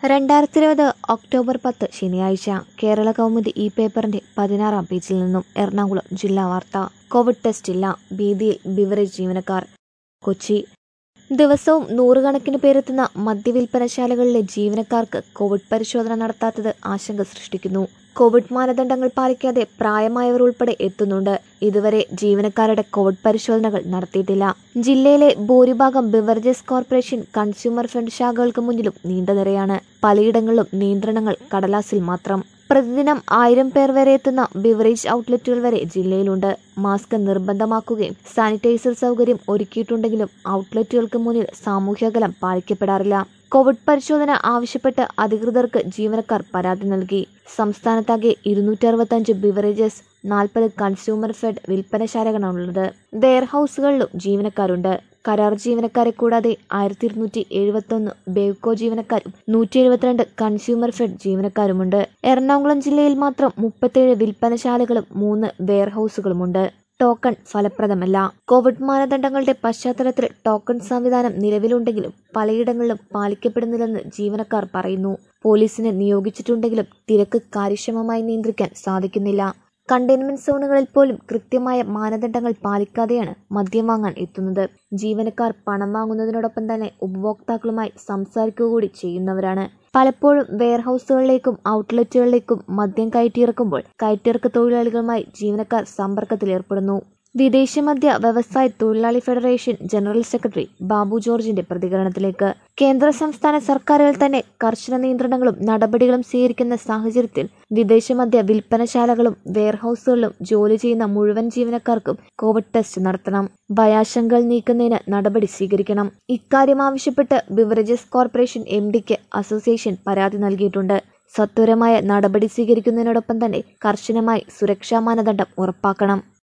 രണ്ടായിരത്തി ഇരുപത് ഒക്ടോബർ പത്ത് ശനിയാഴ്ച കേരള കൗമുദി ഈ പേപ്പറിന്റെ പതിനാറാം പേജിൽ നിന്നും എറണാകുളം ജില്ലാ വാർത്ത കോവിഡ് ടെസ്റ്റ് ഇല്ല ഭീതിയിൽ ബിവറേജ് ജീവനക്കാർ കൊച്ചി ദിവസവും നൂറുകണക്കിന് പേരെത്തുന്ന മദ്യവിൽപ്പനശാലകളിലെ ജീവനക്കാർക്ക് കോവിഡ് പരിശോധന നടത്താത്തത് ആശങ്ക സൃഷ്ടിക്കുന്നു കോവിഡ് മാനദണ്ഡങ്ങൾ പാലിക്കാതെ പ്രായമായവർ ഉൾപ്പെടെ എത്തുന്നുണ്ട് ഇതുവരെ ജീവനക്കാരുടെ കോവിഡ് പരിശോധനകൾ നടത്തിയിട്ടില്ല ജില്ലയിലെ ഭൂരിഭാഗം ബിവറേജസ് കോർപ്പറേഷൻ കൺസ്യൂമർ ഫെഡ് ശാഖകൾക്ക് മുന്നിലും നീണ്ട നിരയാണ് പലയിടങ്ങളിലും നിയന്ത്രണങ്ങൾ കടലാസിൽ മാത്രം പ്രതിദിനം ആയിരം പേർ വരെ എത്തുന്ന ബിവറേജ് ഔട്ട്ലെറ്റുകൾ വരെ ജില്ലയിലുണ്ട് മാസ്ക് നിർബന്ധമാക്കുകയും സാനിറ്റൈസർ സൗകര്യം ഒരുക്കിയിട്ടുണ്ടെങ്കിലും ഔട്ട്ലെറ്റുകൾക്ക് മുന്നിൽ സാമൂഹ്യകലം പാലിക്കപ്പെടാറില്ല കോവിഡ് പരിശോധന ആവശ്യപ്പെട്ട് അധികൃതർക്ക് ജീവനക്കാർ പരാതി നൽകി സംസ്ഥാനത്താകെ ഇരുന്നൂറ്റി അറുപത്തഞ്ച് ബിവറേജസ് നാൽപ്പത് കൺസ്യൂമർ ഫെഡ് വിൽപ്പനശാലകളാണുള്ളത് വെയർഹൌസുകളിലും ജീവനക്കാരുണ്ട് കരാർ ജീവനക്കാരെ കൂടാതെ ആയിരത്തി ഇരുന്നൂറ്റി എഴുപത്തൊന്ന് ബേവ്കോ ജീവനക്കാരും നൂറ്റി എഴുപത്തിരണ്ട് കൺസ്യൂമർ ഫെഡ് ജീവനക്കാരുമുണ്ട് എറണാകുളം ജില്ലയിൽ മാത്രം മുപ്പത്തേഴ് വിൽപ്പനശാലകളും മൂന്ന് വെയർഹൌസുകളുമുണ്ട് ടോക്കൺ ഫലപ്രദമല്ല കോവിഡ് മാനദണ്ഡങ്ങളുടെ പശ്ചാത്തലത്തിൽ ടോക്കൺ സംവിധാനം നിലവിലുണ്ടെങ്കിലും പലയിടങ്ങളിലും പാലിക്കപ്പെടുന്നില്ലെന്ന് ജീവനക്കാർ പറയുന്നു പോലീസിനെ നിയോഗിച്ചിട്ടുണ്ടെങ്കിലും തിരക്ക് കാര്യക്ഷമമായി നിയന്ത്രിക്കാൻ സാധിക്കുന്നില്ല കണ്ടെയ്ൻമെന്റ് സോണുകളിൽ പോലും കൃത്യമായ മാനദണ്ഡങ്ങൾ പാലിക്കാതെയാണ് മദ്യം വാങ്ങാൻ എത്തുന്നത് ജീവനക്കാർ പണം വാങ്ങുന്നതിനോടൊപ്പം തന്നെ ഉപഭോക്താക്കളുമായി സംസാരിക്കുക കൂടി ചെയ്യുന്നവരാണ് പലപ്പോഴും വെയർഹൌസുകളിലേക്കും ഔട്ട്ലെറ്റുകളിലേക്കും മദ്യം കയറ്റിയിറക്കുമ്പോൾ കയറ്റിറക്ക് തൊഴിലാളികളുമായി ജീവനക്കാർ സമ്പർക്കത്തിലേർപ്പെടുന്നു വിദേശ മദ്യ വ്യവസായ തൊഴിലാളി ഫെഡറേഷൻ ജനറൽ സെക്രട്ടറി ബാബു ജോർജിന്റെ പ്രതികരണത്തിലേക്ക് കേന്ദ്ര സംസ്ഥാന സർക്കാരുകൾ തന്നെ കർശന നിയന്ത്രണങ്ങളും നടപടികളും സ്വീകരിക്കുന്ന സാഹചര്യത്തിൽ വിദേശ മദ്യ വിൽപ്പനശാലകളും വെയർഹൌസുകളിലും ജോലി ചെയ്യുന്ന മുഴുവൻ ജീവനക്കാർക്കും കോവിഡ് ടെസ്റ്റ് നടത്തണം ഭയാശങ്കകൾ നീക്കുന്നതിന് നടപടി സ്വീകരിക്കണം ഇക്കാര്യം ആവശ്യപ്പെട്ട് ബിവറേജസ് കോർപ്പറേഷൻ എം ഡിക്ക് അസോസിയേഷൻ പരാതി നൽകിയിട്ടുണ്ട് സത്വരമായ നടപടി സ്വീകരിക്കുന്നതിനോടൊപ്പം തന്നെ കർശനമായി സുരക്ഷാ മാനദണ്ഡം ഉറപ്പാക്കണം